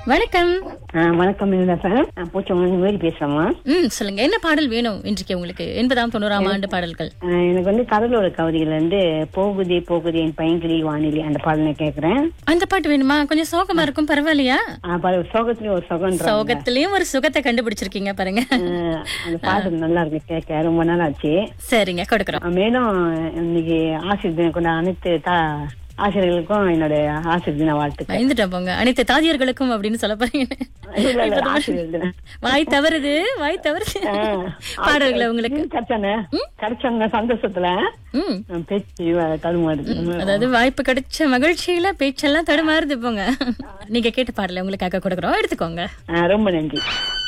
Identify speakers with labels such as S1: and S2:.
S1: வணக்கம்
S2: ஆ, வணக்கம் சார் பூச்சவங்க மேரி பேசுறேம்மா
S1: ம் சொல்லுங்க என்ன பாடல் வேணும் இன்றைக்கு உங்களுக்கு எண்பதாம் தொண்ணூறாம் ஆண்டு பாடல்கள்
S2: ஆ, எனக்கு வந்து கடலோர கவிதைகள் வந்து போகுதே போகுதே என் பையன்கிளி வானிலை அந்த பாடல் நான் கேட்கறேன்
S1: அந்த பாட்டு வேணுமா கொஞ்சம் சோகமா இருக்கும் பரவாயில்லையா
S2: ஆ, பாரு, சோகத்துலயும் ஒரு சுகம்
S1: சோகத்திலயும் ஒரு சுகத்தை கண்டுபிடிச்சிருக்கீங்க பாருங்க
S2: அந்த பாட்டு நல்லா இருக்கு கேட்க ரொம்ப நாள் ஆச்சு
S1: சரிங்க கொடுக்குறோம்
S2: ஆ, மேலும் இன்னைக்கு ஆசிரியர் தினம் கொண்ட அனைத்து தா- ஆசிரியர்களுக்கும் என்னோட ஆசிரியர் தின வாழ்த்துக்கள்
S1: பயந்துட்டோம் போங்க அனைத்து தாதியர்களுக்கும் அப்படின்னு சொல்ல போறீங்க
S2: இல்ல, இல்ல, ஆசிரியர் தினம்
S1: வாய் தவறுது வாய் தவறுது பாடல்களை உங்களுக்கு
S2: கிடைச்சானே கிடைச்சாங்க சந்தோஷத்துல
S1: ம்
S2: ஆ, பேச்சு தடுமாறுது
S1: அதாவது வாய்ப்பு கிடைச்ச மகிழ்ச்சியில பேச்செல்லாம் தடுமாறுது போங்க நீங்க கேட்ட பாடல உங்களுக்காக கொடுக்குறோம் எடுத்துக்கோங்க
S2: ஆ, ரொம்ப நன்றி